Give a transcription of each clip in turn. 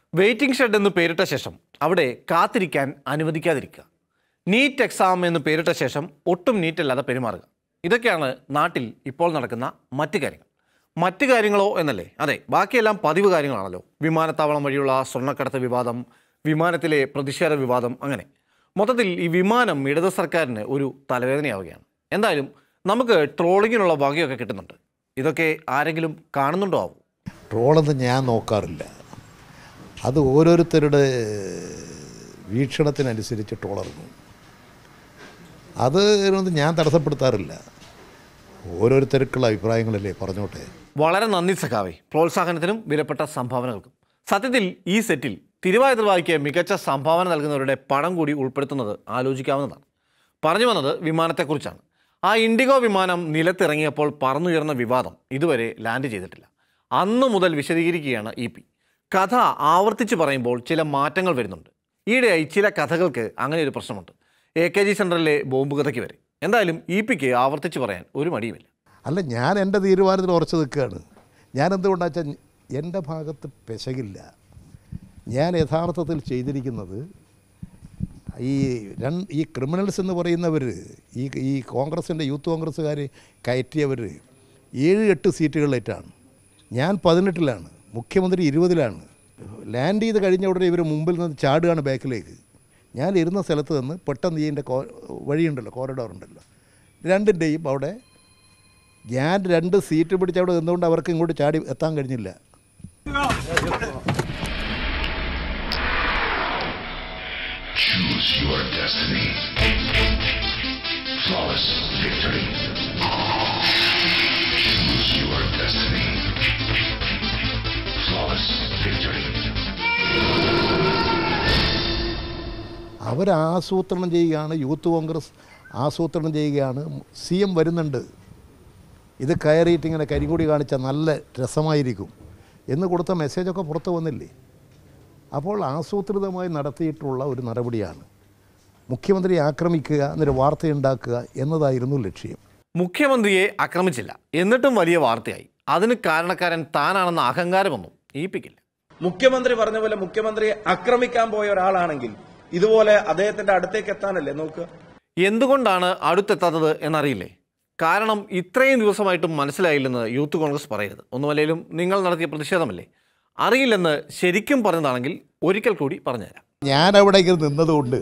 Waiting shed എന്ന് പേരിട്ട ശേഷം അവിടെ കാത്തിരിക്കാൻ അനുവദിക്കാതിരിക്കുക നീറ്റ് എക്സാം എന്ന് പേരിട്ട ശേഷം ഒട്ടും നീറ്റല്ലാതെ പെരുമാറുക ഇതൊക്കെയാണ് നാട്ടിൽ ഇപ്പോൾ നടക്കുന്ന മറ്റ് കാര്യങ്ങൾ മറ്റ് കാര്യങ്ങളോ എന്നല്ലേ അതെ ബാക്കിയെല്ലാം പതിവ് കാര്യങ്ങളാണല്ലോ വിമാനത്താവളം വഴിയുള്ള സ്വർണ്ണക്കടത്ത് വിവാദം വിമാനത്തിലെ പ്രതിഷേധ വിവാദം അങ്ങനെ മൊത്തത്തിൽ ഈ വിമാനം ഇടത് സർക്കാരിന് ഒരു തലവേദനയാവുകയാണ് എന്തായാലും നമുക്ക് ട്രോളിങ്ങിനുള്ള വകയൊക്കെ കിട്ടുന്നുണ്ട് ഇതൊക്കെ ആരെങ്കിലും കാണുന്നുണ്ടോ ആവും ട്രോളൊന്നും ഞാൻ നോക്കാറില്ല അത് ഓരോരുത്തരുടെ വീക്ഷണത്തിനനുസരിച്ച് ട്രോളിറങ്ങും അത് ഒന്നും ഞാൻ തടസ്സപ്പെടുത്താറില്ല ഓരോരുത്തർക്കുള്ള അഭിപ്രായങ്ങളല്ലേ പറഞ്ഞോട്ടെ വളരെ നന്ദി സഖാവെ പ്രോത്സാഹനത്തിനും വിലപ്പെട്ട സംഭാവനകൾക്കും സത്യത്തിൽ ഈ സെറ്റിൽ തിരുവാതിരവായിക്ക് മികച്ച സംഭാവന നൽകുന്നവരുടെ പണം കൂടി ഉൾപ്പെടുത്തുന്നത് ആലോചിക്കാവുന്നതാണ് പറഞ്ഞു വന്നത് വിമാനത്തെക്കുറിച്ചാണ് ആ ഇൻഡിഗോ വിമാനം നിലത്തിറങ്ങിയപ്പോൾ പറന്നുയർന്ന വിവാദം ഇതുവരെ ലാൻഡ് ചെയ്തിട്ടില്ല അന്ന് മുതൽ വിശദീകരിക്കുകയാണ് ഇ പി കഥ ആവർത്തിച്ച് പറയുമ്പോൾ ചില മാറ്റങ്ങൾ വരുന്നുണ്ട് ഈയിടെയായി ചില കഥകൾക്ക് അങ്ങനെ ഒരു പ്രശ്നമുണ്ട് എ കെ ജി സെൻറ്ററിലെ ബോംബ് കഥയ്ക്ക് വരെ എന്തായാലും ഇ പിക്ക് ആവർത്തിച്ച് പറയാൻ ഒരു മടിയുമില്ല അല്ല ഞാൻ എൻ്റെ തീരുമാനത്തിൽ ഉറച്ചു നിൽക്കുകയാണ് ഞാൻ എന്തുകൊണ്ടാ വെച്ചാൽ എൻ്റെ ഭാഗത്ത് പെശകില്ല ഞാൻ യഥാർത്ഥത്തിൽ ചെയ്തിരിക്കുന്നത് ഈ രണ്ട് ഈ ക്രിമിനൽസ് എന്ന് പറയുന്നവർ ഈ ഈ കോൺഗ്രസിൻ്റെ യൂത്ത് കോൺഗ്രസ്സുകാർ കയറ്റിയവർ ഏഴ് എട്ട് സീറ്റുകളിലേറ്റാണ് ഞാൻ പതിനെട്ടിലാണ് മുഖ്യമന്ത്രി ഇരുപതിലാണ് ലാൻഡ് ചെയ്ത് കഴിഞ്ഞ ഉടനെ ഇവർ മുമ്പിൽ നിന്ന് ചാടുകയാണ് ബാക്കിലേക്ക് ഞാൻ ഇരുന്ന സ്ഥലത്ത് നിന്ന് പെട്ടെന്ന് ഇതിൻ്റെ കോ വഴിയുണ്ടല്ലോ കോറിഡോർ ഉണ്ടല്ലോ രണ്ടിൻ്റെയും അവിടെ ഞാൻ രണ്ട് സീറ്റ് പിടിച്ച് അവിടെ നിന്നുകൊണ്ട് അവർക്ക് ഇങ്ങോട്ട് ചാടി എത്താൻ കഴിഞ്ഞില്ല Choose your destiny. Flawless victory. Choose your destiny. Flawless victory. അവരാസൂത്രണം ചെയ്യുകയാണ് യൂത്ത് കോൺഗ്രസ് ആസൂത്രണം ചെയ്യുകയാണ് സി എം വരുന്നുണ്ട് ഇത് കയറിയിട്ട് ഇങ്ങനെ കരിങ്കൊടി കാണിച്ചാൽ നല്ല രസമായിരിക്കും എന്ന് കൊടുത്ത മെസ്സേജൊക്കെ പുറത്ത് വന്നില്ലേ അപ്പോൾ ആസൂത്രിതമായി നടത്തിയിട്ടുള്ള ഒരു നടപടിയാണ് മുഖ്യമന്ത്രിയെ ആക്രമിക്കുക എന്നൊരു വാർത്തയുണ്ടാക്കുക എന്നതായിരുന്നു ലക്ഷ്യം മുഖ്യമന്ത്രിയെ ആക്രമിച്ചില്ല എന്നിട്ടും വലിയ വാർത്തയായി അതിന് കാരണക്കാരൻ താനാണെന്ന അഹങ്കാരമൊന്നും ഈപ്പിക്കില്ല മുഖ്യമന്ത്രി പറഞ്ഞ പോലെ മുഖ്യമന്ത്രിയെ ആക്രമിക്കാൻ പോയ ഒരാളാണെങ്കിൽ ഇതുപോലെ അദ്ദേഹത്തിന്റെ അടുത്തേക്ക് എത്താനല്ലേ നോക്കുക എന്തുകൊണ്ടാണ് അടുത്തെത്താത്തത് എന്നറിയില്ലേ കാരണം ഇത്രയും ദിവസമായിട്ടും മനസ്സിലായില്ലെന്ന് യൂത്ത് കോൺഗ്രസ് പറയരുത് ഒന്നുമല്ലേലും നിങ്ങൾ നടത്തിയ പ്രതിഷേധമല്ലേ അറിയില്ലെന്ന് ശരിക്കും പറഞ്ഞതാണെങ്കിൽ ഒരിക്കൽ കൂടി പറഞ്ഞുതരാം ഞാൻ അവിടെ ഇങ്ങനെ നിന്നതുകൊണ്ട്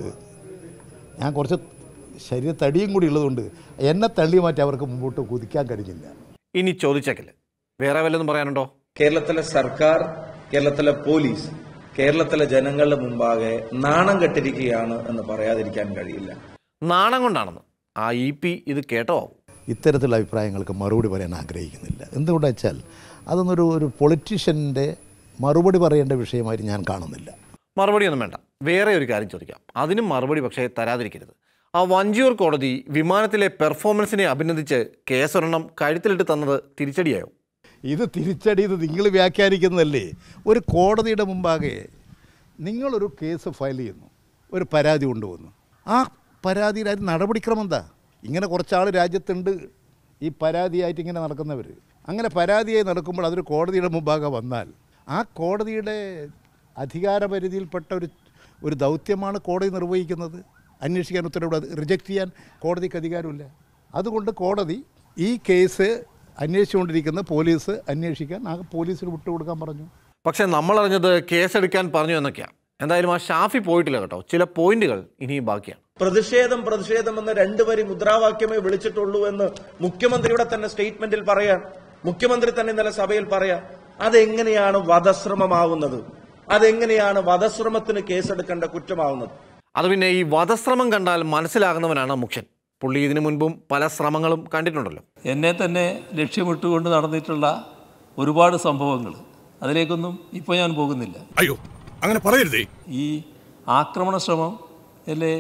ഞാൻ കുറച്ച് ശരീരത്തടിയും കൂടി ഉള്ളതുകൊണ്ട് എന്നെ തള്ളി മാറ്റി അവർക്ക് മുമ്പോട്ട് കുതിക്കാൻ കഴിഞ്ഞില്ല ഇനി ചോദിച്ചേക്കില്ല വേറെ വല്ലതും പറയാനുണ്ടോ കേരളത്തിലെ സർക്കാർ കേരളത്തിലെ പോലീസ് കേരളത്തിലെ ജനങ്ങളുടെ മുമ്പാകെ നാണം കെട്ടിരിക്കുകയാണ് എന്ന് പറയാതിരിക്കാൻ കഴിയില്ല നാണം കൊണ്ടാണെന്ന് ആ ഇ പി ഇത് കേട്ടോ ആവും ഇത്തരത്തിലുള്ള അഭിപ്രായങ്ങൾക്ക് മറുപടി പറയാൻ ആഗ്രഹിക്കുന്നില്ല എന്തുകൊണ്ടാ വെച്ചാൽ അതൊന്നൊരു ഒരു പൊളിറ്റീഷ്യൻ്റെ മറുപടി പറയേണ്ട വിഷയമായിട്ട് ഞാൻ കാണുന്നില്ല മറുപടിയൊന്നും വേണ്ട വേറെ ഒരു കാര്യം ചോദിക്കാം അതിനും മറുപടി പക്ഷേ തരാതിരിക്കരുത് ആ വഞ്ചിയൂർ കോടതി വിമാനത്തിലെ പെർഫോമൻസിനെ അഭിനന്ദിച്ച് കേസൊരെണ്ണം കഴുത്തിലിട്ട് തന്നത് തിരിച്ചടിയായോ ഇത് തിരിച്ചടി ഇത് നിങ്ങൾ വ്യാഖ്യാനിക്കുന്നതല്ലേ ഒരു കോടതിയുടെ മുമ്പാകെ നിങ്ങളൊരു കേസ് ഫയൽ ചെയ്യുന്നു ഒരു പരാതി കൊണ്ടുവന്നു ആ പരാതിയിൽ അതിന് നടപടിക്രമം എന്താ ഇങ്ങനെ കുറച്ചാൾ രാജ്യത്തുണ്ട് ഈ പരാതിയായിട്ട് ഇങ്ങനെ നടക്കുന്നവർ അങ്ങനെ പരാതിയായി നടക്കുമ്പോൾ അതൊരു കോടതിയുടെ മുമ്പാകെ വന്നാൽ ആ കോടതിയുടെ അധികാരപരിധിയിൽപ്പെട്ട ഒരു ഒരു ദൗത്യമാണ് കോടതി നിർവഹിക്കുന്നത് അന്വേഷിക്കാൻ ഉത്തരവ് റിജക്റ്റ് ചെയ്യാൻ കോടതിക്ക് അധികാരമില്ല അതുകൊണ്ട് കോടതി ഈ കേസ് അന്വേഷിച്ചുകൊണ്ടിരിക്കുന്ന പോലീസ് അന്വേഷിക്കാൻ ആ പോലീസിന് വിട്ടുകൊടുക്കാൻ പറഞ്ഞു പക്ഷേ നമ്മൾ അറിഞ്ഞത് കേസെടുക്കാൻ പറഞ്ഞു എന്നൊക്കെയാണ് എന്തായാലും ആ ഷാഫി പോയിട്ടില്ല കേട്ടോ ചില പോയിന്റുകൾ ഇനിയും ബാക്കിയാണ് പ്രതിഷേധം പ്രതിഷേധം എന്ന് രണ്ടുപേരി മുദ്രാവാക്യമേ വിളിച്ചിട്ടുള്ളൂ എന്ന് മുഖ്യമന്ത്രിയുടെ തന്നെ സ്റ്റേറ്റ്മെന്റിൽ പറയാൻ മുഖ്യമന്ത്രി തന്നെ ഇന്നലെ സഭയിൽ പറയാം അതെങ്ങനെയാണ് വധശ്രമമാവുന്നത് അതെങ്ങനെയാണ് വധശ്രമത്തിന് കേസെടുക്കേണ്ട കുറ്റമാവുന്നത് അത് പിന്നെ ഈ വധശ്രമം കണ്ടാൽ മനസ്സിലാകുന്നവനാണ് മുഖ്യൻ പുള്ളി ഇതിനു മുൻപും പല ശ്രമങ്ങളും കണ്ടിട്ടുണ്ടല്ലോ എന്നെ തന്നെ ലക്ഷ്യമിട്ടുകൊണ്ട് നടന്നിട്ടുള്ള ഒരുപാട് സംഭവങ്ങൾ അതിലേക്കൊന്നും ഇപ്പോൾ ഞാൻ പോകുന്നില്ല അയ്യോ അങ്ങനെ പറയരുതേ ഈ ആക്രമണ ശ്രമം അല്ലെ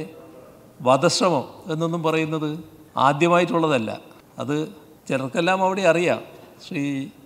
വധശ്രമം എന്നൊന്നും പറയുന്നത് ആദ്യമായിട്ടുള്ളതല്ല അത് ചിലർക്കെല്ലാം അവിടെ അറിയാം ശ്രീ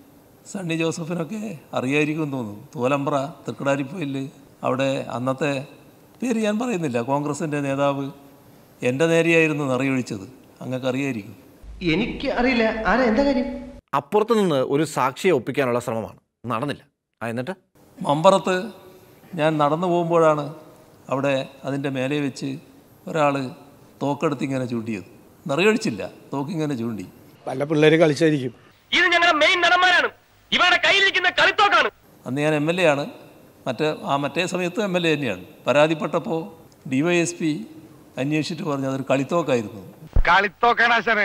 സണ്ണി ജോസഫിനൊക്കെ അറിയായിരിക്കും എന്ന് തോന്നുന്നു തോലമ്പ്ര തൃക്കടാരിപ്പോയിൽ അവിടെ അന്നത്തെ പേര് ഞാൻ പറയുന്നില്ല കോൺഗ്രസിൻ്റെ നേതാവ് എൻ്റെ നേരെയായിരുന്നു നിറയൊഴിച്ചത് അങ്ങക്ക് അറിയായിരിക്കും എനിക്ക് അറിയില്ല ആരാ എന്താ കാര്യം അപ്പുറത്ത് നിന്ന് ഒരു സാക്ഷിയെ ഒപ്പിക്കാനുള്ള ശ്രമമാണ് നടന്നില്ല ആ എന്നിട്ട് മമ്പറത്ത് ഞാൻ നടന്നു പോകുമ്പോഴാണ് അവിടെ അതിൻ്റെ മേലെ വെച്ച് ഒരാൾ തോക്കെടുത്ത് ഇങ്ങനെ ചൂണ്ടിയത് നിറയൊഴിച്ചില്ല തോക്കിങ്ങനെ ചൂണ്ടി പല പിള്ളേര് കളിച്ചായിരിക്കും ഇത് ഞങ്ങളുടെ മെയിൻ നടന്മാരാണ് ഇവരുടെ കയ്യിലിരിക്കുന്ന കളിത്തോക്കാണ് അന്ന് ഞാൻ എം എൽ എ ആണ് മറ്റേ ആ മറ്റേ സമയത്ത് എം എൽ എ തന്നെയാണ് പരാതിപ്പെട്ടപ്പോൾ ഡി വൈ എസ് പി അന്വേഷിച്ചിട്ട് പറഞ്ഞു അതൊരു കളിത്തോക്കായിരുന്നു കളിത്തോക്കാനാശനെ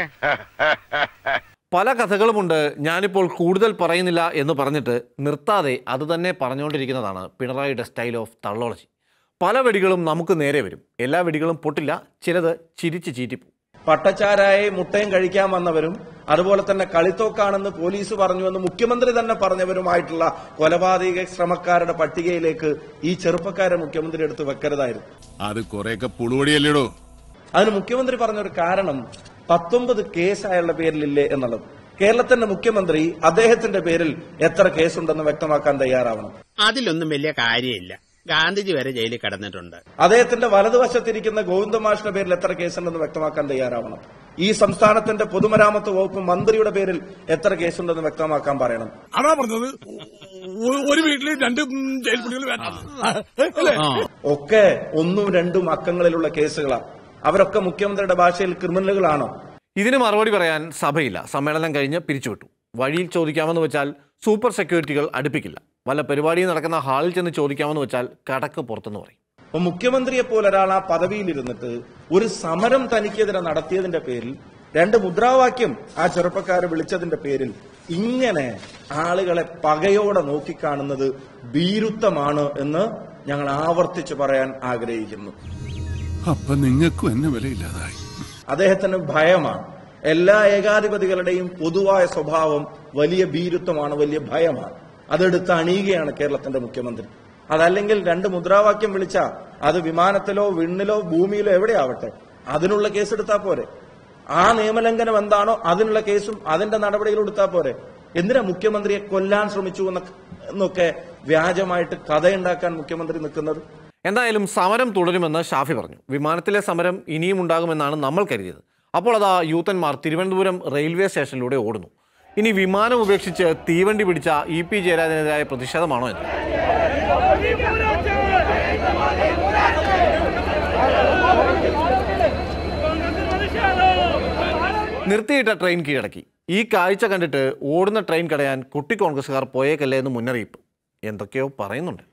പല കഥകളുമുണ്ട് ഞാനിപ്പോൾ കൂടുതൽ പറയുന്നില്ല എന്ന് പറഞ്ഞിട്ട് നിർത്താതെ അത് തന്നെ പറഞ്ഞുകൊണ്ടിരിക്കുന്നതാണ് പിണറായിയുടെ സ്റ്റൈൽ ഓഫ് തള്ളോളജി പല വെടികളും നമുക്ക് നേരെ വരും എല്ലാ വെടികളും പൊട്ടില്ല ചിലത് ചിരിച്ച് ചീറ്റിപ്പോ പട്ടച്ചാരായി മുട്ടയും കഴിക്കാൻ വന്നവരും അതുപോലെ തന്നെ കളിത്തോക്കാണെന്ന് പോലീസ് പറഞ്ഞുവെന്ന് മുഖ്യമന്ത്രി തന്നെ പറഞ്ഞവരുമായിട്ടുള്ള കൊലപാതക ശ്രമക്കാരുടെ പട്ടികയിലേക്ക് ഈ ചെറുപ്പക്കാരെ മുഖ്യമന്ത്രി എടുത്ത് വെക്കരുതായിരുന്നു അത് കൊറേയൊക്കെ പുളുവടിയല്ലേടോ അതിന് മുഖ്യമന്ത്രി പറഞ്ഞൊരു കാരണം പത്തൊമ്പത് കേസ് അയാളുടെ പേരിലില്ലേ എന്നുള്ളത് കേരളത്തിന്റെ മുഖ്യമന്ത്രി അദ്ദേഹത്തിന്റെ പേരിൽ എത്ര കേസുണ്ടെന്ന് വ്യക്തമാക്കാൻ തയ്യാറാവണം അതിലൊന്നും വലിയ കാര്യമില്ല ഗാന്ധിജി വരെ ജയിലിൽ കിടന്നിട്ടുണ്ട് അദ്ദേഹത്തിന്റെ വലതുവശത്തിരിക്കുന്ന ഗോവിന്ദമാഷിന്റെ പേരിൽ എത്ര കേസുണ്ടെന്ന് വ്യക്തമാക്കാൻ തയ്യാറാവണം ഈ സംസ്ഥാനത്തിന്റെ പൊതുമരാമത്ത് വകുപ്പ് മന്ത്രിയുടെ പേരിൽ എത്ര കേസുണ്ടെന്ന് വ്യക്തമാക്കാൻ പറയണം അതാ പറഞ്ഞത് ഒരു വീട്ടില് രണ്ട് ജയിൽ കുട്ടികൾ ഒക്കെ ഒന്നും രണ്ടും അക്കങ്ങളിലുള്ള കേസുകളാണ് അവരൊക്കെ മുഖ്യമന്ത്രിയുടെ ഭാഷയിൽ ക്രിമിനലുകളാണോ ഇതിന് മറുപടി പറയാൻ സഭയില്ല സമ്മേളനം കഴിഞ്ഞ് പിരിച്ചുവിട്ടു വഴിയിൽ ചോദിക്കാമെന്ന് വെച്ചാൽ സൂപ്പർ സെക്യൂരിറ്റികൾ അടുപ്പിക്കില്ല വല്ല പരിപാടിയും നടക്കുന്ന ഹാളിൽ ചെന്ന് ചോദിക്കാമെന്ന് വെച്ചാൽ കടക്ക് പുറത്തെന്ന് പറയും അപ്പൊ മുഖ്യമന്ത്രിയെ പോലെ ഒരാൾ ആ പദവിയിലിരുന്നിട്ട് ഒരു സമരം തനിക്കെതിരെ നടത്തിയതിന്റെ പേരിൽ രണ്ട് മുദ്രാവാക്യം ആ ചെറുപ്പക്കാരെ വിളിച്ചതിന്റെ പേരിൽ ഇങ്ങനെ ആളുകളെ പകയോടെ നോക്കിക്കാണുന്നത് ഭീരുത്വമാണ് എന്ന് ഞങ്ങൾ ആവർത്തിച്ച് പറയാൻ ആഗ്രഹിക്കുന്നു അപ്പൊ നിങ്ങൾക്കും എന്നെ വിലയില്ലാതായി അദ്ദേഹത്തിന് ഭയമാണ് എല്ലാ ഏകാധിപതികളുടെയും പൊതുവായ സ്വഭാവം വലിയ ഭീരുത്വമാണ് വലിയ ഭയമാണ് അതെടുത്ത് അണിയുകയാണ് കേരളത്തിന്റെ മുഖ്യമന്ത്രി അതല്ലെങ്കിൽ രണ്ട് മുദ്രാവാക്യം വിളിച്ച അത് വിമാനത്തിലോ വിണ്ണിലോ ഭൂമിയിലോ എവിടെയാവട്ടെ അതിനുള്ള കേസെടുത്താൽ പോരെ ആ നിയമലംഘനം എന്താണോ അതിനുള്ള കേസും അതിന്റെ നടപടികൾ എടുത്താൽ പോരെ എന്തിനാ മുഖ്യമന്ത്രിയെ കൊല്ലാൻ ശ്രമിച്ചു എന്നൊക്കെ എന്നൊക്കെ വ്യാജമായിട്ട് കഥയുണ്ടാക്കാൻ മുഖ്യമന്ത്രി നിൽക്കുന്നത് എന്തായാലും സമരം തുടരുമെന്ന് ഷാഫി പറഞ്ഞു വിമാനത്തിലെ സമരം ഇനിയും ഉണ്ടാകുമെന്നാണ് നമ്മൾ കരുതിയത് അപ്പോൾ അതാ യൂത്തന്മാർ തിരുവനന്തപുരം റെയിൽവേ സ്റ്റേഷനിലൂടെ ഓടുന്നു ഇനി വിമാനം ഉപേക്ഷിച്ച് തീവണ്ടി പിടിച്ച ഇ പി ജയരാജനെതിരായ പ്രതിഷേധമാണോ എന്ന് നിർത്തിയിട്ട ട്രെയിൻ കീഴടക്കി ഈ കാഴ്ച കണ്ടിട്ട് ഓടുന്ന ട്രെയിൻ കടയാൻ കുട്ടി കോൺഗ്രസ്സുകാർ പോയേക്കല്ലേ എന്ന് മുന്നറിയിപ്പ് എന്തൊക്കെയോ പറയുന്നുണ്ട്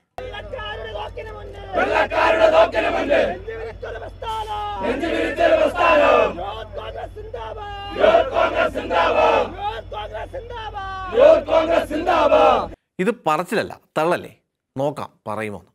ഇത് പറച്ചിലല്ല തള്ളല്ലേ നോക്കാം പറയുമോ എന്ന്.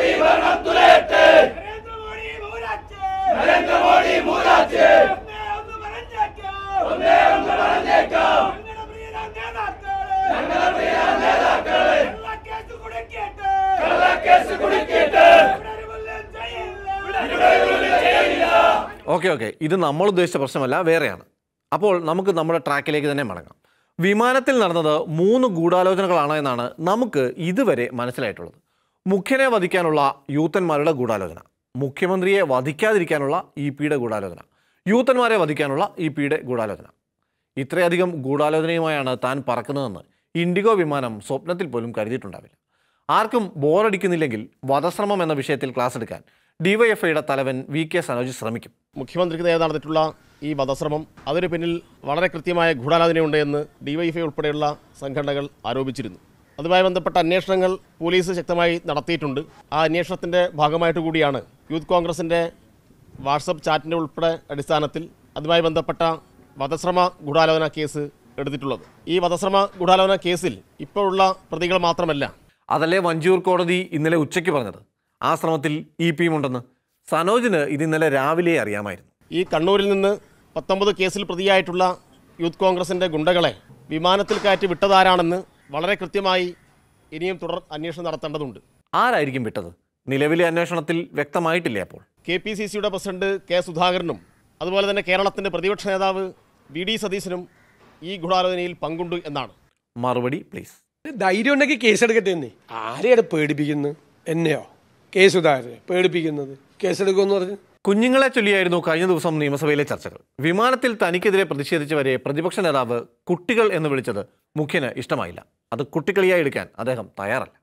ഓക്കെ ഓക്കെ ഇത് നമ്മൾ ഉദ്ദേശിച്ച പ്രശ്നമല്ല വേറെയാണ് അപ്പോൾ നമുക്ക് നമ്മുടെ ട്രാക്കിലേക്ക് തന്നെ മടങ്ങാം വിമാനത്തിൽ നടന്നത് മൂന്ന് ഗൂഢാലോചനകളാണ് എന്നാണ് നമുക്ക് ഇതുവരെ മനസ്സിലായിട്ടുള്ളത് മുഖ്യനെ വധിക്കാനുള്ള യൂത്തന്മാരുടെ ഗൂഢാലോചന മുഖ്യമന്ത്രിയെ വധിക്കാതിരിക്കാനുള്ള ഇ പിയുടെ ഗൂഢാലോചന യൂത്തന്മാരെ വധിക്കാനുള്ള ഇ പിയുടെ ഗൂഢാലോചന ഇത്രയധികം ഗൂഢാലോചനയുമായാണ് താൻ പറക്കുന്നതെന്ന് ഇൻഡിഗോ വിമാനം സ്വപ്നത്തിൽ പോലും കരുതിയിട്ടുണ്ടാവില്ല ആർക്കും ബോറടിക്കുന്നില്ലെങ്കിൽ വധശ്രമം എന്ന വിഷയത്തിൽ ക്ലാസ് എടുക്കാൻ ഡിവൈഎഫ്ഐയുടെ തലവൻ വി കെ സനോജ് ശ്രമിക്കും മുഖ്യമന്ത്രിക്ക് നേരെ നടന്നിട്ടുള്ള ഈ വധശ്രമം അതിന് പിന്നിൽ വളരെ കൃത്യമായ ഗൂഢാലോചനയുണ്ട് എന്ന് ഡിവൈഎഫ്ഐ ഉൾപ്പെടെയുള്ള സംഘടനകൾ ആരോപിച്ചിരുന്നു അതുമായി ബന്ധപ്പെട്ട അന്വേഷണങ്ങൾ പോലീസ് ശക്തമായി നടത്തിയിട്ടുണ്ട് ആ അന്വേഷണത്തിൻ്റെ ഭാഗമായിട്ട് കൂടിയാണ് യൂത്ത് കോൺഗ്രസിൻ്റെ വാട്സപ്പ് ചാറ്റിൻ്റെ ഉൾപ്പെടെ അടിസ്ഥാനത്തിൽ അതുമായി ബന്ധപ്പെട്ട വധശ്രമ ഗൂഢാലോചന കേസ് എടുത്തിട്ടുള്ളത് ഈ വധശ്രമ ഗൂഢാലോചന കേസിൽ ഇപ്പോഴുള്ള പ്രതികൾ മാത്രമല്ല അതല്ലേ വഞ്ചിയൂർ കോടതി ഇന്നലെ ഉച്ചയ്ക്ക് പറഞ്ഞത് ആ ശ്രമത്തിൽ ഇ പിയും ഉണ്ടെന്ന് സനോജിന് ഇത് ഇന്നലെ രാവിലെ അറിയാമായിരുന്നു ഈ കണ്ണൂരിൽ നിന്ന് പത്തൊമ്പത് കേസിൽ പ്രതിയായിട്ടുള്ള യൂത്ത് കോൺഗ്രസിൻ്റെ ഗുണ്ടകളെ വിമാനത്തിൽ കയറ്റി വിട്ടതാരാണെന്ന് വളരെ കൃത്യമായി ഇനിയും തുടർ അന്വേഷണം നടത്തേണ്ടതുണ്ട് ആരായിരിക്കും വിട്ടത് നിലവിലെ അന്വേഷണത്തിൽ വ്യക്തമായിട്ടില്ലേ അപ്പോൾ കെ പി സി സിയുടെ പ്രസിഡന്റ് കെ സുധാകരനും അതുപോലെ തന്നെ കേരളത്തിൻ്റെ പ്രതിപക്ഷ നേതാവ് വി ഡി സതീശനും ഈ ഗൂഢാലോചനയിൽ പങ്കുണ്ട് എന്നാണ് മറുപടി പ്ലീസ് ധൈര്യം ഉണ്ടെങ്കിൽ കേസെടുക്കട്ടെ എന്നേ ആരെയാണ് പേടിപ്പിക്കുന്നത് എന്നെയോ കെ സുധാകരനെ പേടിപ്പിക്കുന്നത് കേസെടുക്കുമെന്ന് പറഞ്ഞ് കുഞ്ഞുങ്ങളെ ചൊല്ലിയായിരുന്നു കഴിഞ്ഞ ദിവസം നിയമസഭയിലെ ചർച്ചകൾ വിമാനത്തിൽ തനിക്കെതിരെ പ്രതിഷേധിച്ചവരെ പ്രതിപക്ഷ നേതാവ് കുട്ടികൾ എന്ന് വിളിച്ചത് മുഖ്യന് ഇഷ്ടമായില്ല അത് കുട്ടികളിയായി എടുക്കാൻ അദ്ദേഹം തയ്യാറല്ല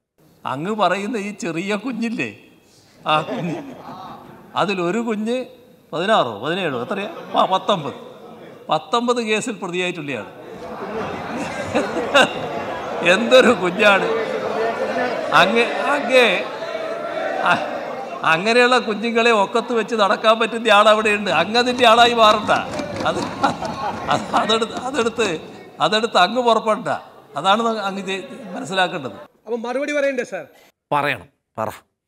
അങ്ങ് പറയുന്ന ഈ ചെറിയ കുഞ്ഞില്ലേ ആ കുഞ്ഞ് അതിലൊരു കുഞ്ഞ് പതിനാറോ പതിനേഴോ എത്രയാ ആ പത്തൊമ്പത് പത്തൊമ്പത് കേസിൽ പ്രതിയായിട്ടുള്ളയാണ് എന്തൊരു കുഞ്ഞാണ് അങ്ങ് അങ്ങേ അ- അങ്ങനെയുള്ള കുഞ്ഞുങ്ങളെ ഒക്കത്ത് വെച്ച് നടക്കാൻ പറ്റുന്ന ആളവിടെയുണ്ട് അങ്ങതിൻ്റെ ആളായി മാറണ്ട അത് അത് അതെടുത്ത് അതെടുത്ത് അതെടുത്ത് അങ്ങ് പുറപ്പെടണ്ട അതാണ് ന- അങ്ങ് ഇത് മനസ്സിലാക്കേണ്ടത് അപ്പൊ മറുപടി പറയണ്ടേ സാർ പറയണം പറ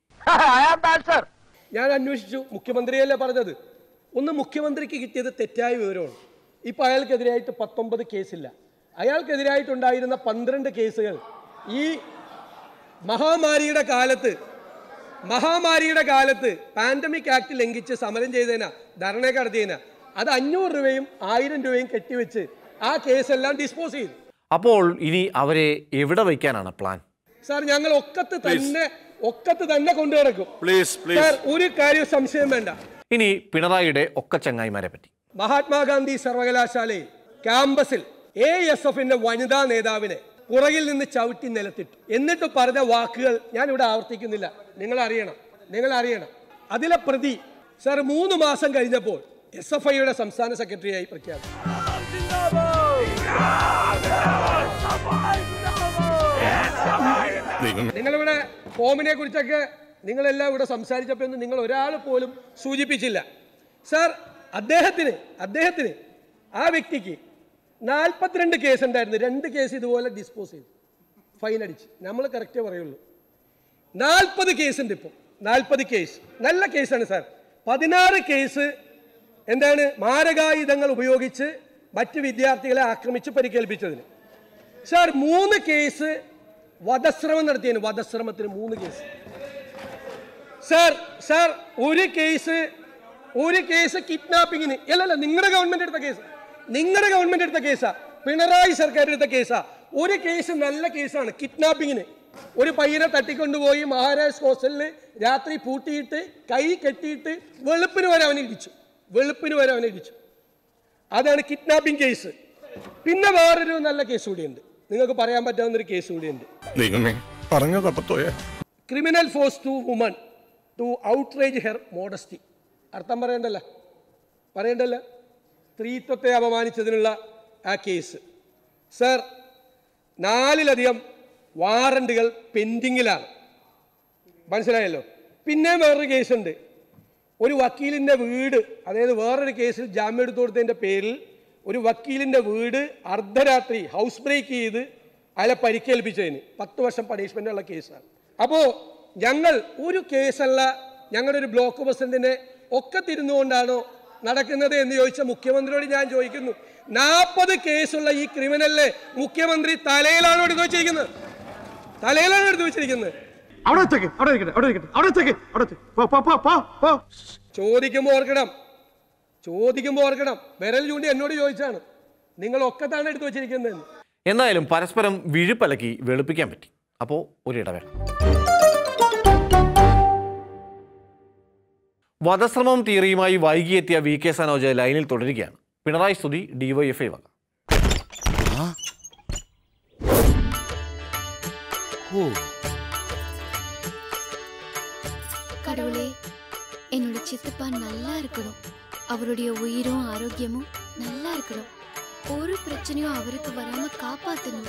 ഞാൻ അന്വേഷിച്ചു മുഖ്യമന്ത്രിയല്ലേ പറഞ്ഞത് ഒന്ന് മുഖ്യമന്ത്രിക്ക് കിട്ടിയത് തെറ്റായ വിവരമാണ് ഇപ്പൊ അയാൾക്കെതിരായിട്ട് പത്തൊമ്പത് കേസില്ല അയാൾക്കെതിരായിട്ടുണ്ടായിരുന്ന പന്ത്രണ്ട് കേസുകൾ ഈ മഹാമാരിയുടെ കാലത്ത് മഹാമാരിയുടെ കാലത്ത് പാൻഡമിക് ആക്ട് ലംഘിച്ച് സമരം ചെയ്തതിനാ ധർണ നടത്തിയതിനാ അത് അഞ്ഞൂറ് രൂപയും ആയിരം രൂപയും കെട്ടിവെച്ച് ആ കേസെല്ലാം ഡിസ്പോസ് ചെയ്തു അപ്പോൾ ഇനി അവരെ എവിടെ വയ്ക്കാനാണ് പ്ലാൻ സാർ ഞങ്ങൾ ഒക്കത്ത് തന്നെ ഒക്കത്ത് തന്നെ കൊണ്ടു നടക്കും പ്ലീസ് സാർ ഒരു കാര്യം സംശയം വേണ്ട ഇനി പിണറായിയുടെ ഒക്കെ ചങ്ങായിമാരെ പറ്റി മഹാത്മാഗാന്ധി സർവകലാശാലയിൽ ക്യാമ്പസിൽ എ എസ് എഫിന്റെ വനിതാ നേതാവിനെ പുറകിൽ നിന്ന് ചവിട്ടി നിലത്തിട്ടു എന്നിട്ട് പറഞ്ഞ വാക്കുകൾ ഞാൻ ഇവിടെ ആവർത്തിക്കുന്നില്ല നിങ്ങൾ അറിയണം നിങ്ങൾ അറിയണം അതിലെ പ്രതി സാർ മൂന്ന് മാസം കഴിഞ്ഞപ്പോൾ എസ് എഫ് ഐയുടെ സംസ്ഥാന സെക്രട്ടറിയായി പ്രഖ്യാപിച്ചു നിങ്ങളിവിടെ ഫോമിനെ കുറിച്ചൊക്കെ നിങ്ങളെല്ലാം ഇവിടെ സംസാരിച്ചപ്പോൾ ഒന്നും നിങ്ങൾ ഒരാൾ പോലും സൂചിപ്പിച്ചില്ല സാർ അദ്ദേഹത്തിന് അദ്ദേഹത്തിന് ആ വ്യക്തിക്ക് നാൽപ്പത്തിരണ്ട് കേസ് ഉണ്ടായിരുന്നു രണ്ട് കേസ് ഇതുപോലെ ഡിസ്പോസ് ചെയ്തു ഫൈൻ അടിച്ച് നമ്മൾ കറക്റ്റേ പറയുള്ളൂ നാൽപ്പത് കേസ് ഉണ്ട് ഇപ്പോൾ നാൽപ്പത് കേസ് നല്ല കേസാണ് സാർ പതിനാറ് കേസ് എന്താണ് മാരകായുധങ്ങൾ ഉപയോഗിച്ച് മറ്റ് വിദ്യാർത്ഥികളെ ആക്രമിച്ച് പരിക്കേൽപ്പിച്ചതിന് സാർ മൂന്ന് കേസ് വധശ്രമം നടത്തിയതിന് വധശ്രമത്തിന് മൂന്ന് കേസ് സാർ സാർ ഒരു കേസ് ഒരു കേസ് കിഡ്നാപ്പിങ്ങിന് അല്ലല്ല നിങ്ങളുടെ ഗവൺമെന്റ് എടുത്ത കേസ് നിങ്ങളുടെ ഗവൺമെന്റ് എടുത്ത കേസാ പിണറായി സർക്കാർ എടുത്ത കേസാ ഒരു കേസ് നല്ല കേസാണ് കിഡ്നാപ്പിങ്ങിന് ഒരു പയ്യനെ തട്ടിക്കൊണ്ടുപോയി മഹാരാജ് ഹോസ്റ്റലിൽ രാത്രി പൂട്ടിയിട്ട് കൈ കെട്ടിയിട്ട് വെളുപ്പിന് വരെ അവനെ ഇടിച്ചു വെളുപ്പിന് വരെ അവനെ ഇടിച്ചു അതാണ് കിഡ്നാപ്പിംഗ് കേസ് പിന്നെ വേറൊരു നല്ല കേസ് കൂടിയുണ്ട് നിങ്ങൾക്ക് പറയാൻ പറ്റാവുന്ന ഒരു കേസ് കൂടിയുണ്ട് ദൈവമേ പറഞ്ഞതപ്പത്തോയെ criminal force to woman to outrage her modesty അർത്ഥം പറയണ്ടല്ല പറയണ്ടല്ല സ്ത്രീത്വത്തെ അപമാനിച്ചതിനുള്ള ആ കേസ് സർ നാലിലധികം വാറണ്ടുകൾ പെൻഡിങ്ങിലാണ് മനസ്സിലായല്ലോ പിന്നെ വേറൊരു കേസുണ്ട് ഒരു വക്കീലിൻ്റെ വീട് അതായത് വേറൊരു കേസിൽ ജാമ്യം എടുത്തു കൊടുത്തതിൻ്റെ പേരിൽ ഒരു വക്കീലിൻ്റെ വീട് അർദ്ധരാത്രി ഹൗസ് ബ്രേക്ക് ചെയ്ത് അയാളെ പരിക്കേൽപ്പിച്ചതിന് പത്ത് വർഷം പണിഷ്മെൻ്റ് ഉള്ള കേസാണ് അപ്പോൾ ഞങ്ങൾ ഒരു കേസല്ല ഞങ്ങളുടെ ഒരു ബ്ലോക്ക് പ്രസിഡന്റിനെ ഒക്കെ തിരുന്നുകൊണ്ടാണോ നടക്കുന്നത് എന്ന് ചോദിച്ച മുഖ്യമന്ത്രിയോട് ഞാൻ ചോദിക്കുന്നു നാൽപ്പത് കേസുള്ള ഈ ക്രിമിനലിനെ മുഖ്യമന്ത്രി തലയിലാണോ എടുത്തു വെച്ചിരിക്കുന്നത് തലയിലാണ് എടുത്തു വെച്ചിരിക്കുന്നത് അവിടെ വെച്ചേക്ക് അവിടെ ഇരിക്കട്ടെ അവിടെ ഇരിക്കട്ടെ അവിടെ വെച്ചേക്ക് അവിടെ വെച്ച്. പോ പോ പോ പോ പോ ചോദിക്കുമ്പോൾ ഓർക്കണം ചോദിക്കുമ്പോൾ ഓർക്കണം വിരൽ ചൂണ്ടി എന്നോട് ചോദിച്ചാണ് നിങ്ങൾ ഒക്കത്താണ് എടുത്തു വെച്ചിരിക്കുന്നതെന്ന് എന്തായാലും പരസ്പരം വിഴുപ്പലക്കി വെളുപ്പിക്കാൻ പറ്റി അപ്പോൾ ഒരിടവേള വധശ്രമം തിയറിയുമായി വൈകിയെത്തിയ വി കെ സനോജ് ലൈനിൽ തുടരുകയാണ് പിണറായി സ്തുതി ഡിവൈഎഫ്ഐ വക கடவுளே என்னோட சித்தப்பா நல்லா இருக்கணும் அவருடைய உயிரும் ஆரோக்கியமும் நல்லா இருக்கணும் ஒரு பிரச்சனையும் அவருக்கு வராம காப்பாத்தணும்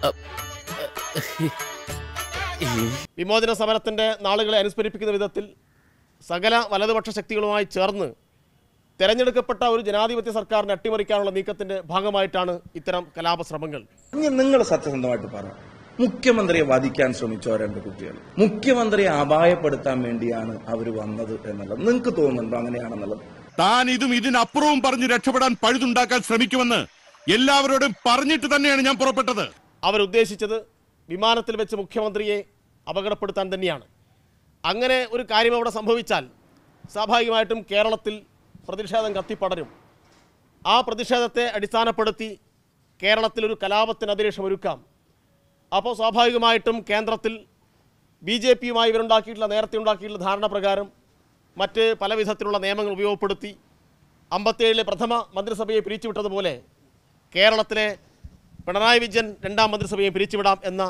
വിമോചന സമരത്തിൻ്റെ നാളുകളെ അനുസ്മരിപ്പിക്കുന്ന വിധത്തിൽ സകല വലതുപക്ഷ ശക്തികളുമായി ചേർന്ന് തെരഞ്ഞെടുക്കപ്പെട്ട ഒരു ജനാധിപത്യ സർക്കാരിനെ അട്ടിമറിക്കാനുള്ള നീക്കത്തിന്റെ ഭാഗമായിട്ടാണ് ഇത്തരം കലാപശ്രമങ്ങൾ ഇനി നിങ്ങൾ സത്യസന്ധമായിട്ട് പറ മുഖ്യമന്ത്രിയെ വധിക്കാൻ ശ്രമിച്ചോ രണ്ട് കുട്ടികൾ മുഖ്യമന്ത്രിയെ അപായപ്പെടുത്താൻ വേണ്ടിയാണ് അവർ വന്നത് എന്നുള്ളത് നിങ്ങൾക്ക് തോന്നുന്നുണ്ടോ അങ്ങനെയാണെന്നുള്ളത് താൻ ഇതും ഇതിനപ്പുറവും പറഞ്ഞ് രക്ഷപ്പെടാൻ പഴുതുണ്ടാക്കാൻ ശ്രമിക്കുമെന്ന് എല്ലാവരോടും പറഞ്ഞിട്ട് തന്നെയാണ് ഞാൻ പുറപ്പെട്ടത് അവരുദ്ദേശിച്ചത് വിമാനത്തിൽ വെച്ച് മുഖ്യമന്ത്രിയെ അപകടപ്പെടുത്താൻ തന്നെയാണ് അങ്ങനെ ഒരു കാര്യം അവിടെ സംഭവിച്ചാൽ സ്വാഭാവികമായിട്ടും കേരളത്തിൽ പ്രതിഷേധം കത്തിപ്പടരും ആ പ്രതിഷേധത്തെ അടിസ്ഥാനപ്പെടുത്തി കേരളത്തിൽ ഒരു കലാപത്തിന് അന്തരീക്ഷം ഒരുക്കാം അപ്പോൾ സ്വാഭാവികമായിട്ടും കേന്ദ്രത്തിൽ ബി ജെ പിയുമായി ഇവരുണ്ടാക്കിയിട്ടുള്ള നേരത്തെ ഉണ്ടാക്കിയിട്ടുള്ള ധാരണ പ്രകാരം മറ്റ് പല വിധത്തിലുള്ള നിയമങ്ങൾ ഉപയോഗപ്പെടുത്തി അമ്പത്തേഴിലെ പ്രഥമ മന്ത്രിസഭയെ പിരിച്ചുവിട്ടതുപോലെ കേരളത്തിലെ പിണറായി വിജയൻ രണ്ടാം മന്ത്രിസഭയെ പിരിച്ചുവിടാം എന്ന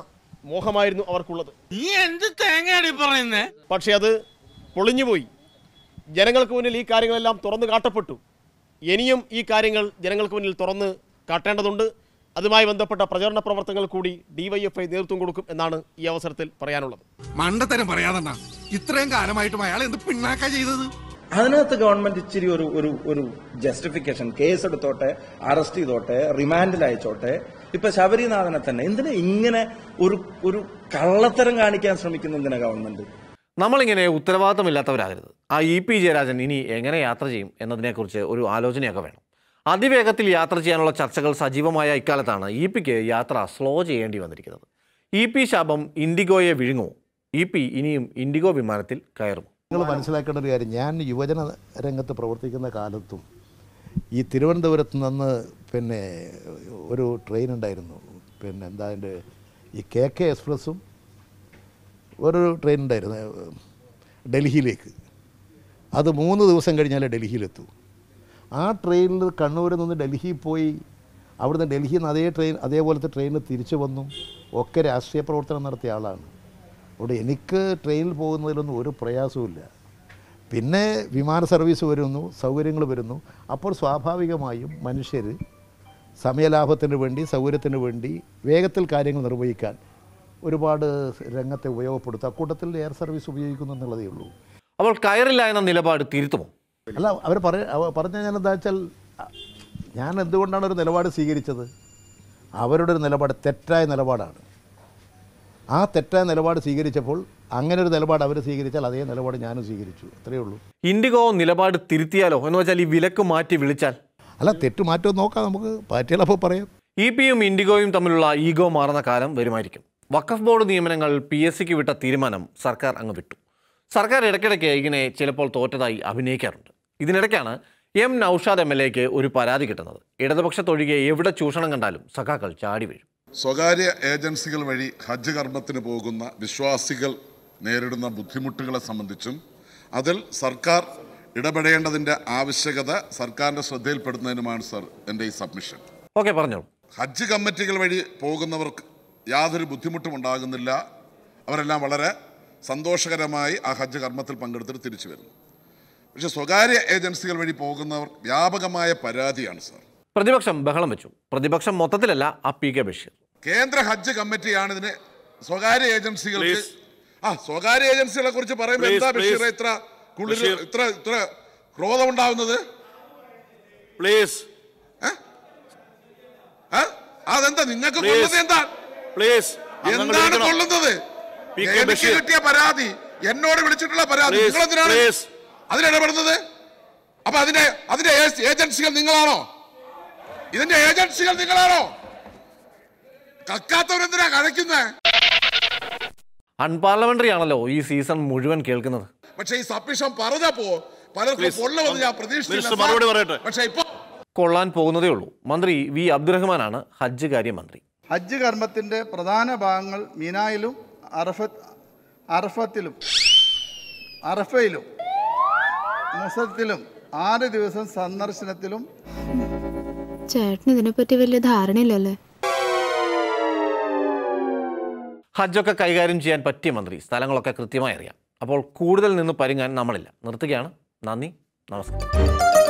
മോഹമായിരുന്നു അവർക്കുള്ളത് നീ എന്ത് തേങ്ങയാടി പറയുന്നേ പക്ഷേ അത് പൊളിഞ്ഞുപോയി ജനങ്ങൾക്ക് മുന്നിൽ ഈ കാര്യങ്ങളെല്ലാം തുറന്നു കാട്ടപ്പെട്ടു ഇനിയും ഈ കാര്യങ്ങൾ ജനങ്ങൾക്ക് മുന്നിൽ തുറന്ന് കാട്ടേണ്ടതുണ്ട് അതുമായി ബന്ധപ്പെട്ട പ്രചരണ പ്രവർത്തനങ്ങൾ കൂടി ഡിവൈഎഫ്ഐ നേതൃത്വം കൊടുക്കും എന്നാണ് ഈ അവസരത്തിൽ പറയാനുള്ളത് മണ്ടത്തരം പറയാതെണ്ണ ഇത്രയും കാലമായിട്ടും അയാൾ എന്ത് പിണ്ണാക്ക ചെയ്തത് അതിനകത്ത് ഗവൺമെന്റ് ഇച്ചിരി ഒരു ഒരു ഒരു ജസ്റ്റിഫിക്കേഷൻ കേസ് എടുത്തോട്ടെ അറസ്റ്റ് ചെയ്തോട്ടെ റിമാൻഡിൽ അയച്ചോട്ടെ ഇപ്പൊ ശബരിനാഥനെ തന്നെ എന്തിനാ ഇങ്ങനെ ഒരു ഒരു കള്ളത്തരം കാണിക്കാൻ ശ്രമിക്കുന്ന എന്തിനാ ഗവൺമെന്റ് നമ്മളിങ്ങനെ ഉത്തരവാദിത്തമില്ലാത്തവരാകരുത് ആ ഇ പി ജയരാജൻ ഇനി എങ്ങനെ യാത്ര ചെയ്യും എന്നതിനെക്കുറിച്ച് ഒരു ആലോചനയൊക്കെ വേണം അതിവേഗത്തിൽ യാത്ര ചെയ്യാനുള്ള ചർച്ചകൾ സജീവമായ ഇക്കാലത്താണ് ഇ പിക്ക് യാത്ര സ്ലോ ചെയ്യേണ്ടി വന്നിരിക്കുന്നത് ഇ പി ശാപം ഇൻഡിഗോയെ വിഴുങ്ങുമോ ഇ പി ഇനിയും ഇൻഡിഗോ വിമാനത്തിൽ കയറുമോ നിങ്ങൾ മനസ്സിലാക്കേണ്ട ഒരു കാര്യം ഞാൻ യുവജന രംഗത്ത് പ്രവർത്തിക്കുന്ന കാലത്തും ഈ തിരുവനന്തപുരത്ത് നിന്ന് പിന്നെ ഒരു ട്രെയിൻ ഉണ്ടായിരുന്നു പിന്നെ എന്താ അതിൻ്റെ ഈ കെ കെ എക്സ്പ്രസ്സും ഒരു ട്രെയിൻ ഉണ്ടായിരുന്നു ഡൽഹിയിലേക്ക് അത് മൂന്ന് ദിവസം കഴിഞ്ഞാലേ ഡൽഹിയിലെത്തൂ ആ ട്രെയിനിൽ കണ്ണൂരിൽ നിന്ന് ഡൽഹി പോയി അവിടുന്ന് ഡൽഹിയിൽ നിന്ന് അതേ ട്രെയിൻ അതേപോലത്തെ ട്രെയിനിൽ തിരിച്ചു വന്നു ഒക്കെ രാഷ്ട്രീയ പ്രവർത്തനം നടത്തിയ ആളാണ് അവിടെ എനിക്ക് ട്രെയിനിൽ പോകുന്നതിലൊന്നും ഒരു പ്രയാസവുമില്ല പിന്നെ വിമാന സർവീസ് വരുന്നു സൗകര്യങ്ങൾ വരുന്നു അപ്പോൾ സ്വാഭാവികമായും മനുഷ്യർ സമയലാഭത്തിന് വേണ്ടി സൗകര്യത്തിന് വേണ്ടി വേഗത്തിൽ കാര്യങ്ങൾ നിർവഹിക്കാൻ ഒരുപാട് രംഗത്തെ ഉപയോഗപ്പെടുത്തും അക്കൂട്ടത്തിൽ എയർ സർവീസ് ഉപയോഗിക്കുന്നു എന്നുള്ളതേ ഉള്ളൂ അപ്പോൾ കയറില്ല എന്ന നിലപാട് തിരുത്തുമോ അല്ല അവർ പറ അവ- പറഞ്ഞു ഞാൻ എന്താ വെച്ചാൽ അ- ഞാൻ എന്തുകൊണ്ടാണ് ഒരു നിലപാട് സ്വീകരിച്ചത് അവരുടെ ഒരു നിലപാട് തെറ്റായ നിലപാടാണ് ആ തെറ്റായ നിലപാട് സ്വീകരിച്ചപ്പോൾ അങ്ങനെ ഒരു നിലപാട് അവർ സ്വീകരിച്ചാൽ അതേ നിലപാട് ഞാനും സ്വീകരിച്ചു അത്രയേ ഉള്ളൂ ഇൻഡിഗോ നിലപാട് തിരുത്തിയാലോ എന്ന് വെച്ചാൽ ഈ വിലക്ക് മാറ്റി വിളിച്ചാൽ അല്ല തെറ്റ് മാറ്റം നോക്കാം നമുക്ക് പാർട്ടികളപ്പോൾ പറയാം ഇ പിയും ഇൻഡിഗോയും തമ്മിലുള്ള ഈഗോ മാറുന്ന കാലം വരുമായിരിക്കും വഖഫ് ബോർഡ് നിയമനങ്ങൾ പി എസ് സിക്ക് വിട്ട തീരുമാനം സർക്കാർ അങ്ങ് വിട്ടു സർക്കാർ ഇടയ്ക്കിടയ്ക്ക് ഇങ്ങനെ ചിലപ്പോൾ തോറ്റതായി അഭിനയിക്കാറുണ്ട് ഇതിനിടയ്ക്കാണ് എം നൌഷാദ് എം എൽ എക്ക് ഒരു പരാതി കിട്ടുന്നത് ഇടതുപക്ഷത്തൊഴികെ എവിടെ ചൂഷണം കണ്ടാലും സഖാക്കൾ ചാടി വീഴും സ്വകാര്യ ഏജൻസികൾ വഴി ഹജ്ജ് കർമ്മത്തിന് പോകുന്ന വിശ്വാസികൾ നേരിടുന്ന ബുദ്ധിമുട്ടുകളെ സംബന്ധിച്ചും അതിൽ സർക്കാർ ഇടപെടേണ്ടതിന്റെ ആവശ്യകത സർക്കാരിന്റെ ശ്രദ്ധയിൽപ്പെടുന്നതിനുമാണ് സർ എൻ്റെ ഈ സബ്മിഷൻ ഓക്കെ പറഞ്ഞോളൂ ഹജ്ജ് കമ്മിറ്റികൾ വഴി പോകുന്നവർക്ക് യാതൊരു ബുദ്ധിമുട്ടും ഉണ്ടാകുന്നില്ല അവരെല്ലാം വളരെ സന്തോഷകരമായി ആ ഹജ്ജ് കർമ്മത്തിൽ പങ്കെടുത്തിട്ട് തിരിച്ചു വരുന്നു പക്ഷെ സ്വകാര്യ ഏജൻസികൾ വഴി പോകുന്നവർ വ്യാപകമായ പരാതിയാണ് സർ പ്രതിപക്ഷം ബഹളം വെച്ചു പ്രതിപക്ഷം മൊത്തത്തിലല്ല ആ പി കെ ബഷീർ കേന്ദ്ര ഹജ്ജ് കമ്മിറ്റിയാണ് ഇതിന് സ്വകാര്യ ഏജൻസികൾക്ക് ആ സ്വകാര്യ ഏജൻസികളെ കുറിച്ച് പറയുമ്പോൾ Please, എന്താ please. ബഷീർ ഇത്ര കുളിർ ബഷീർ. ഇത്ര ഇത്ര ക്രോധമുണ്ടാവുന്നത് പ്ലീസ് ആ? അതെന്താ നിങ്ങൾക്ക് Please. കൊള്ളുന്നത് എന്താ പ്ലീസ് എന്താണ് കൊള്ളുന്നത് പി കെ എനിക്ക് ബഷീർ. കിട്ടിയ പരാതി എന്നോട് വിളിച്ചിട്ടുള്ള പരാതി Please, നിങ്ങൾ എന്തിനാണ് please. അതിലിടപെടുന്നത് അപ്പൊ അതിന്റെ അതിന്റെ ഏ- ഏജൻസികൾ നിങ്ങളാണോ ഇതിന്റെ ഏജൻസികൾ നിങ്ങളാണോ കക്കാത്തവരെന്തിനാ കഴിക്കുന്നത് അൺപാർലമെന്ററി ആണല്ലോ ഈ സീസൺ മുഴുവൻ കേൾക്കുന്നത് പക്ഷെ ഈ സബ്മിഷൻ പറഞ്ഞപ്പോ പലർക്കും Please. പൊള്ളുമെന്ന് ഞാൻ മിനിസ്റ്റർ പ്രതീക്ഷിച്ചില്ല മറുപടി സാർ. പറയട്ടെ. പക്ഷെ ഇപ്പൊ കൊള്ളാൻ പോകുന്നതേ ഉള്ളൂ മന്ത്രി വി അബ്ദുറഹ്മാനാണ് ഹജ്ജ് കാര്യമന്ത്രി ഹജ്ജ് കർമ്മത്തിൻ്റെ പ്രധാന ഭാഗങ്ങൾ മിനായിലും അറഫത്ത് അറഫത്തിലും അറഫയിലും മുസത്തിലും ആറ് ദിവസം സന്ദർശനത്തിലും ചേട്ടന് ഇതിനെപ്പറ്റി വലിയ ധാരണയില്ലല്ലേ ഹജ്ജൊക്കെ കൈകാര്യം ചെയ്യാൻ പറ്റിയ മന്ത്രി സ്ഥലങ്ങളൊക്കെ കൃത്യമായി അറിയാം അപ്പോൾ കൂടുതൽ നിന്ന് പരുങ്ങാൻ നമ്മളില്ല നിർത്തുകയാണ് നന്ദി നമസ്കാരം